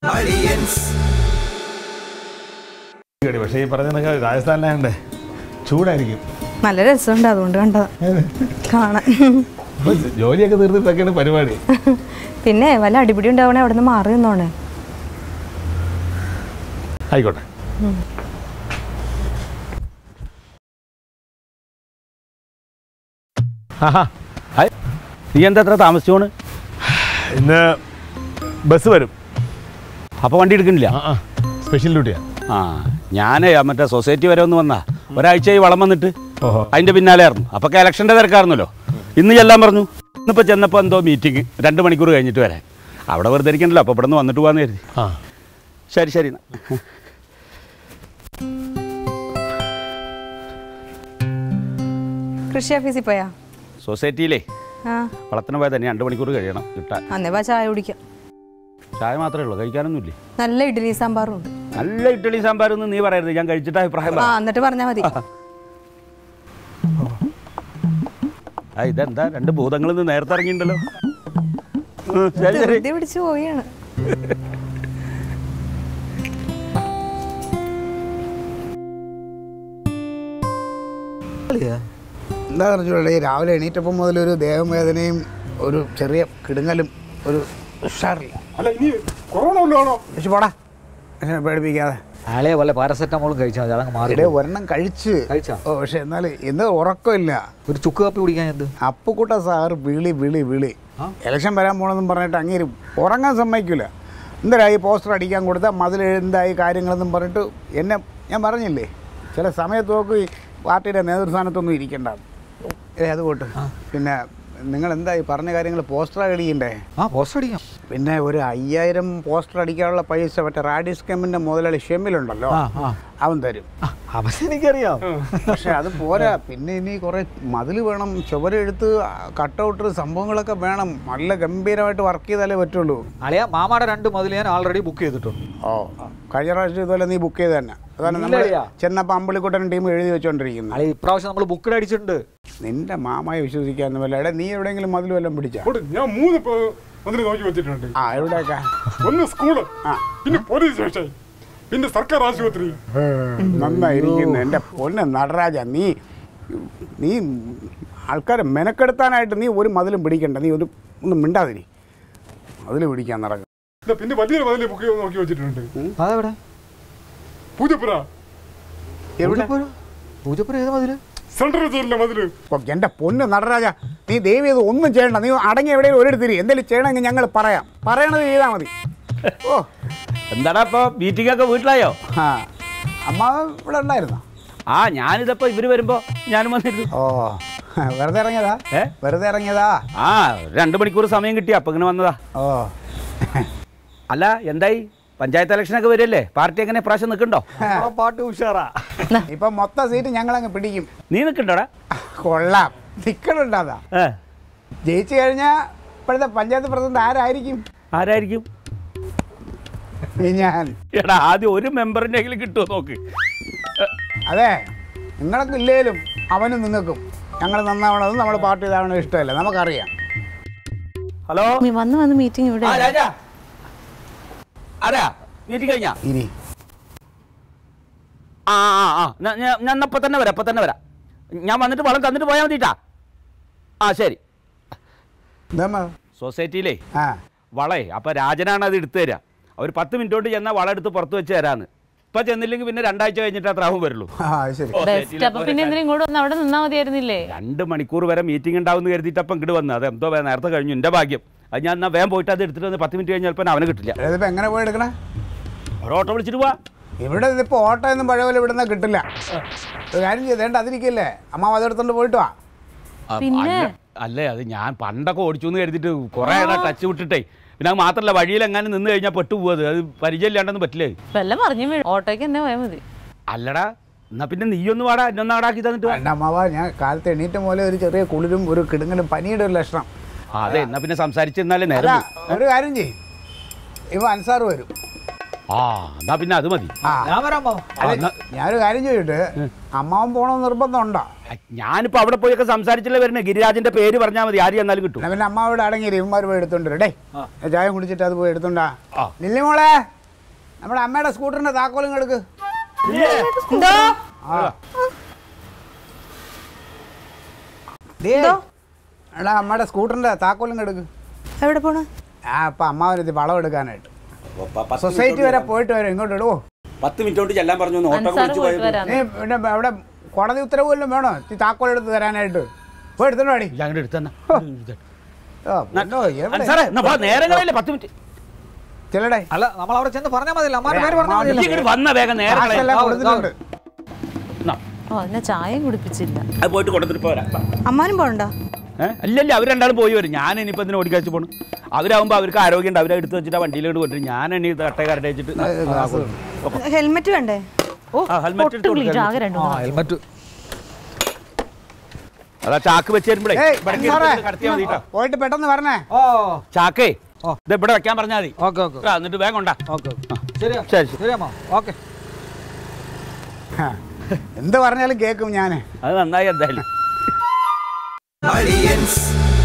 പക്ഷേ ഈ പറഞ്ഞ രാജസ്ഥാനിലായണ്ടേ ചൂടായിരിക്കും നല്ല രസമുണ്ട് അതുകൊണ്ട് കണ്ടതാ കാണാൻ അപ്പൊ ജോലിയൊക്കെ തീർത്തിട്ടൊക്കെയാണ് പരിപാടി പിന്നെ വല്ല അടിപിടി ഉണ്ടാവണേ അവിടെ നിന്ന് മാറി നിന്നോണേ ആയിക്കോട്ടെ ആഹാ ഹായ് നീ എന്താ എത്ര താമസിച്ചോണ് ഇന്ന് ബസ് വരും അപ്പോൾ വണ്ടി എടുക്കണില്ല ആ ആ സ്പെഷ്യൽ ഡ്യൂട്ടിയാ ആ ഞാൻ മറ്റേ സൊസൈറ്റി വരെ ഒന്ന് വന്നാ ഒരാഴ്ചയായി വളം വന്നിട്ട് ഓഹോ അതിൻ്റെ പിന്നാലെ ആയിരുന്നു അപ്പോൾ ഇലക്ഷൻ്റെ തിരക്കായിരുന്നല്ലോ ഇന്ന് ചെല്ലാൻ പറഞ്ഞു ഇന്നിപ്പോൾ ചെന്നപ്പോൾ എന്തോ മീറ്റിംഗ് രണ്ട് മണിക്കൂർ കഴിഞ്ഞിട്ട് വരാൻ അവിടെ വെറുതെ ഇരിക്കണ്ടല്ലോ അപ്പോൾ ഇവിടെ നിന്ന് വന്നിട്ട് പോകാമെന്ന് കരുതി ആ ശരി ശരി എന്നാ. കൃഷി ഓഫീസിൽ പോയാ സൊസൈറ്റിയിലേ ആ വളത്തിന് പോയാൽ തന്നെ രണ്ട് മണിക്കൂർ കഴിയണം കിട്ടാൻ അന്നേ വാ ചായ കുടിക്കാം ചായ മാത്രമേ ഉള്ളൂ കഴിക്കാനൊന്നുമില്ലേ നല്ല ഇഡ്ഡലി സാമ്പാറും ഉണ്ട് നല്ല ഇഡ്ഡലി സാമ്പാറൊന്നും നീ പറയരുത് ഞാൻ കഴിച്ചിട്ട് അഭിപ്രായം ആ പറയാം എന്നിട്ട് പറഞ്ഞാൽ മതി ആ ഇതെന്താ രണ്ട് ഭൂതങ്ങളിൽ നിന്ന് നേരത്തെ ഇറങ്ങിയിട്ടുണ്ടല്ലോ ഉം, ശരി ശരി ധൃതി പിടിച്ചു പോവുകയാണ് എന്താ പറഞ്ഞോളേ രാവിലെ എണീറ്റപ്പം മുതൽ ഒരു ദേഹവേദനയും ഒരു ചെറിയ കിടുങ്ങലും ഒരു ഉഷാറില്ല അല്ല ഇനി കൊറോണ വല്ലതാണോ പക്ഷെ പോടാ പക്ഷെ പേടിപ്പിക്കാതെ ആളെ വല്ല പാരസെറ്റമോളും കഴിച്ചാൽ മതി അതങ്ങ് മാറി ഇവിടെ ഒരെണ്ണം കഴിച്ച് കഴിച്ചാ? ഓ പക്ഷെ എന്നാൽ ഇന്ന് ഉറക്കമില്ല ഒരു ചുക്ക് കാപ്പി കുടിക്കാൻ എന്ത് അപ്പുക്കുട്ട സാറ് വിളി വിളി വിളി ഇലക്ഷൻ വരാൻ പോണെന്നും പറഞ്ഞിട്ട് അങ്ങേര് ഉറങ്ങാൻ സമ്മതിക്കില്ല എന്തായി പോസ്റ്റർ അടിക്കാൻ കൊടുത്താൽ മതിൽ എന്തായി കാര്യങ്ങളെന്നും പറഞ്ഞിട്ട് എന്നെ ഞാൻ പറഞ്ഞില്ലേ ചില സമയത്ത് നോക്ക് ഈ പാർട്ടിയുടെ നേതൃസ്ഥാനത്തൊന്നും ഇരിക്കണ്ട ഏ അത് പോട്ട് പിന്നെ നിങ്ങൾ എന്തായി പറഞ്ഞ കാര്യങ്ങൾ പോസ്റ്റർ അടിക്കണ്ടേ ആ പോസ്റ്റ് അടിക്കാം പിന്നെ ഒരു അയ്യായിരം പോസ്റ്റർ അടിക്കാനുള്ള പൈസ മറ്റേ റാഡിസ് കെമ്മിൻ്റെ മുതലാളി ഷെമ്മിലുണ്ടല്ലോ ആ ആ അവൻ തരും അവൻ എനിക്കറിയാം പക്ഷെ അത് പോരാ പിന്നെ ഇനി കുറെ മതിൽ വേണം ചുവരെഴുത്ത് കട്ടൗട്ട് സംഭവങ്ങളൊക്കെ വേണം നല്ല ഗംഭീരമായിട്ട് വർക്ക് ചെയ്താലേ പറ്റുള്ളൂ അളിയ മാമാടെ രണ്ട് മതിൽ ഞാൻ ആൾറെഡി ബുക്ക് ചെയ്തിട്ടുണ്ട് ഓ കഴിഞ്ഞ പ്രാവശ്യം ഇതുപോലെ നീ ബുക്ക് ചെയ്ത് തന്നെ അതാണ് നമ്മൾ ഇല്ലടിയാ. ചെന്നപ്പോൾ അമ്പളിക്കുട്ടൻ ടീം എഴുതി വെച്ചോണ്ടിരിക്കുന്നത് അളിയ ഇപ്രാവശ്യം നമ്മൾ ബുക്കിൽ അടിച്ചിട്ടുണ്ട് നിന്റെ മാമയെ വിശ്വസിക്കാന്ന് വല്ല എടാ നീ എവിടെയെങ്കിലും മതിൽ വല്ലതും പിടിച്ചാ കൊടു ഞാൻ മൂന്ന് പ- അതിന് നോക്കി വെച്ചിട്ടുണ്ട് ആ എവിടെയൊക്കെ ഒന്ന് സ്കൂള് ആ. പിന്നെ പോലീസ് സ്റ്റേഷൻ പിന്നെ സർക്കാർ ആശുപത്രി നന്നായിരിക്കുന്നു എൻ്റെ പൊന്നെ നടരാജ നീ നീ ആൾക്കാരെ മെനക്കെടുത്താനായിട്ട് നീ ഒരു മതിലും പിടിക്കണ്ട നീ ഒരു ഒന്നും മിണ്ടാതിരി മതിൽ പിടിക്കാൻ നടക്കും ഇതാ പിന്നെ വലിയൊരു മതില് ബുക്ക് ചെയ്ത് നോക്കി വെച്ചിട്ടുണ്ട് അതെവിടെ പൂജപ്പുര എവിടെ പൂജപ്പുര പൂജപ്പുര ഏത് മതില് സെൻട്രൽ ജയിലിലെ മതില് ഓ, എൻ്റെ പൊന്ന് നടരാജ നീ ദയവ് ചെയ്ത് ഒന്നും ചെയ്യണ്ട നീ അടങ്ങി എവിടെയും ഒരിടത്തിരി എന്തെങ്കിലും ചെയ്യണമെങ്കിൽ ഞങ്ങൾ പറയാം പറയണത് ചെയ്താൽ മതി ഓ എന്താടാ ഇപ്പോൾ മീറ്റിംഗ് ഒക്കെ വീട്ടിലായോ ആ അമ്മ ഇവിടെ ഉണ്ടായിരുന്നോ ആ ഞാനിതപ്പോൾ ഇവർ വരുമ്പോൾ ഞാനും വന്നിരുന്നു ഓ വെറുതെ ഇറങ്ങിയതാ ഏ? വെറുതെ ഇറങ്ങിയതാ ആ ഒരു രണ്ട് മണിക്കൂർ സമയം കിട്ടി അപ്പം ഇങ്ങനെ വന്നതാ ഓ അല്ല എന്തായി പഞ്ചായത്ത് ഇലക്ഷനൊക്കെ വരില്ലേ പാർട്ടി എങ്ങനെ പ്രാവശ്യം നിൽക്കണ്ടോ നമ്മുടെ പാട്ട് ഉഷാറാ ഇപ്പൊ മൊത്തം സീറ്റ് ഞങ്ങളങ്ങ് പിടിക്കും നീ നിൽക്കണ്ടോടാ കൊള്ളാം നിക്കണുണ്ടാതാ ഏ ജയിച്ചു കഴിഞ്ഞാൽ ഇപ്പോഴത്തെ പഞ്ചായത്ത് പ്രസിഡന്റ് ആരായിരിക്കും ആരായിരിക്കും ഈ ഞാൻ എടാ ആദ്യം ഒരു മെമ്പറിൻ്റെ എങ്കിലും കിട്ടുമോ നോക്ക് അതെ നിങ്ങളൊക്കെ ഇല്ലേലും അവനും നിങ്ങൾക്കും ഞങ്ങൾ നന്നാവണതും നമ്മുടെ പാർട്ടി ഇതാവണതും ഇഷ്ടമല്ല നമുക്കറിയാം ഹലോ മീ- വന്ന് വന്ന് മീറ്റിംഗ് ഇവിടെ ആ രാജാ ആരാ മീറ്റിംഗ് കഴിഞ്ഞാ ഇനി ആ ആ ആ ഞാൻ ഞാൻ- ഞാൻ അപ്പം തന്നെ വരാം അപ്പം തന്നെ വരാം ഞാൻ വന്നിട്ട് വളം തന്നിട്ട് പോയാൽ മതിട്ടാ ആ ശരി എന്താ സൊസൈറ്റിയിലേ ആ വളേ അപ്പോൾ രാജനാണ് അത് എടുത്തു തരിക അവർ പത്ത് മിനിറ്റ് കൊണ്ട് ചെന്നാൽ വളം എടുത്ത് പുറത്ത് വെച്ച് തരാന്ന് ഇപ്പം ചെന്നില്ലെങ്കിൽ പിന്നെ രണ്ടാഴ്ച കഴിഞ്ഞിട്ട് അത്ര ആവും വരുള്ളൂ ആ അത് ശരി ബെസ്റ്റ് അപ്പൊ പിന്നെ എന്തിനും ഇങ്ങോട്ട് വന്ന് അവിടെ നിന്നാ മതിയായിരുന്നില്ലേ രണ്ട് മണിക്കൂർ വരെ മീറ്റിംഗ് ഉണ്ടാവും എന്ന് കരുതിയിട്ട് അപ്പം ഇങ്ങോട്ട് വന്നു അത് എന്തോ വേ- നേരത്തെ കഴിഞ്ഞു എൻ്റെ ഭാഗ്യം അത് ഞാൻ എന്നാൽ വേഗം പോയിട്ട് അത് എടുത്തിട്ട് വന്ന് പത്ത് മിനിറ്റ് കഴിഞ്ഞാൽ ചിലപ്പോൾ അവനെ കിട്ടില്ല ഇതിപ്പോ എങ്ങനെ പോയി എടുക്കണേ ഒരു ഓട്ടോ വിളിച്ചിട്ട് പോവാ ഇവിടെ ഇതിപ്പോ ഓട്ടോ ഒന്നും പഴയ പോലെ ഇവിടുന്ന് കിട്ടില്ല ഒരു കാര്യം ചെയ്തേണ്ട അതിരിക്കല്ലേ അമ്മ അതെടുത്തോണ്ട് പോയിട്ട് വാ പിന്നെ അല്ല- അല്ലേ അത് ഞാൻ പണ്ടൊക്കെ ഓടിച്ചു എന്ന് കരുതിയിട്ട് കുറേ ടച്ച് വിട്ടിട്ടേ പിന്നെ അത് മാത്രമല്ല വഴിയിൽ എങ്ങനെ നിന്ന് കഴിഞ്ഞാൽ പെട്ടു പോവത് അത് പരിചയമില്ലാണ്ടൊന്നും പറ്റില്ലേ വല്ല പറഞ്ഞു വീഴും ഓട്ടോയ്ക്ക് തന്നെ പോയാൽ മതി അല്ലടാ എന്നാ പിന്നെ നീയൊന്ന് വാടാ എന്നൊന്ന് ആടാക്കി തന്നിട്ട് വാ. എൻ്റെ അമ്മാവ ഞാൻ കാലത്ത് എണീറ്റ പോലെ ഒരു ചെറിയ കുളിരും ഒരു കിടുങ്ങലും പനിയുടെ ഒരു ലക്ഷണം ആ, അതെ എന്നാ പിന്നെ സംസാരിച്ചിരുന്നാലേ അല്ല നേരം പോവും. ഒരു കാര്യം ചെയ്യും ഇവ അൻസാർ വരും ആ എന്നാ പിന്നെ അത് മതി ആ ഞാൻ വരാം മാമ അല്ല, ഞാനൊരു കാര്യം ചോദിച്ചിട്ട് അമ്മാവൻ പോകണമെന്ന് നിർബന്ധമുണ്ടോ ഞാനിപ്പോ അവിടെ പോയൊക്കെ സംസാരിച്ചില്ലേ വരുന്നത് ഗിരിരാജന്റെ പേര് പറഞ്ഞാൽ മതി ആര് ചെന്നാലും കിട്ടും എന്നാ പിന്നെ അമ്മാവിടെ അടങ്ങി ഇവന്മാർ പോയി എടുത്തോണ്ട് വരും. ഡേ ചായ കുടിച്ചിട്ട് അത് പോയി എടുത്തോണ്ടാ ആ. ലില്ലി മോളെ നമ്മുടെ അമ്മയുടെ സ്കൂട്ടറിന്റെ താക്കോലും എടുക്ക് എന്തോ ആ ദേ, എടാ അമ്മയുടെ സ്കൂട്ടറിന്റെ താക്കോലും എടുക്ക് എവിടെ പോണ് ആ അപ്പൊ അമ്മാവനെത്തി വളം എടുക്കാനായിട്ട് സൊസൈറ്റി വരെ പോയിട്ട് വരും ഇങ്ങോട്ട് ഇടുവോ പത്ത് മിനിറ്റ് കൊണ്ട് ചെല്ലാൻ പറഞ്ഞു അൻസാറ് പോയിട്ട് വരാം നീ പിന്നെ അവിടെ കോടതി ഉത്തരവ് വല്ലതും വേണോ ഈ താക്കോൽ എടുത്ത് തരാനായിട്ട് പോയി എടുത്തോണ്ട് വാടി അങ്ങോട്ട് എടുത്തന്നെ ഓ, പൊന്നോ, എവിടെ? സാറേ എന്നാ വാ, നേരം കളയില്ല പത്ത് മിനിറ്റ് ചെല്ലടേ അല്ല നമ്മൾ അവിടെ ചെന്ന് പറഞ്ഞാൽ മതിയല്ലോ അമ്മാന്റെ പേര് പറഞ്ഞാൽ നീ മതിയല്ലോ ഇങ്ങോട്ട് വന്ന വേഗം നേരം കളയില്ല കാശെല്ലാം കൊടുത്തിട്ടുണ്ട് എന്നാ, ഓ എന്നെ ചായയും കുടിപ്പിച്ചില്ല അത് പോയിട്ട് കൊടുത്തിട്ട് പോരാ അമ്മാനും പോകണ്ട ഏഹ് അല്ലല്ല അവർ രണ്ടാളും പോയി വരും ഞാൻ ഇനിയിപ്പോൾ ഇതിന് ഓടിക്കാച്ച് പോകണം അവരാകുമ്പോൾ അവർക്ക് ആരോഗ്യമുണ്ട് അവരെ എടുത്ത് വെച്ചിട്ട് ആ വണ്ടിയിലോട്ട് കൊണ്ടുവരും ഞാൻ ഇനി തട്ടേക്കാരുടെ വെച്ചിട്ട് ഹെൽമെറ്റ് വേണ്ടേ ഓ ആ, helmet ഇട്ട് പൊട്ടും കൊടുക്കാം. ആകെ രണ്ടു ആ ഹെൽമെറ്റ് അതാ ചാക്ക് വെച്ച് തരുമ്പോഴേ ഏയ്, ഇവിടേക്ക് സാറേ. എടുത്ത് കടത്തിയാൽ മതി കേട്ടോ പോയിട്ട് പെട്ടെന്ന് പറഞ്ഞേ ഓ ചാക്കേ ഓ. ഇത് ഇവിടെ വെക്കാൻ പറഞ്ഞാൽ മതി ഓക്കെ ഓക്കെ ആ, എന്നിട്ട് വേഗം ഉണ്ടാ ഓക്കെ ശരി ശരി, ശരി. ശരി അമ്മ ഓക്കെ ഹാ. എന്ത് പറഞ്ഞാലും കേൾക്കും ഞാൻ അത് നന്നായി എന്തായാലും Aliens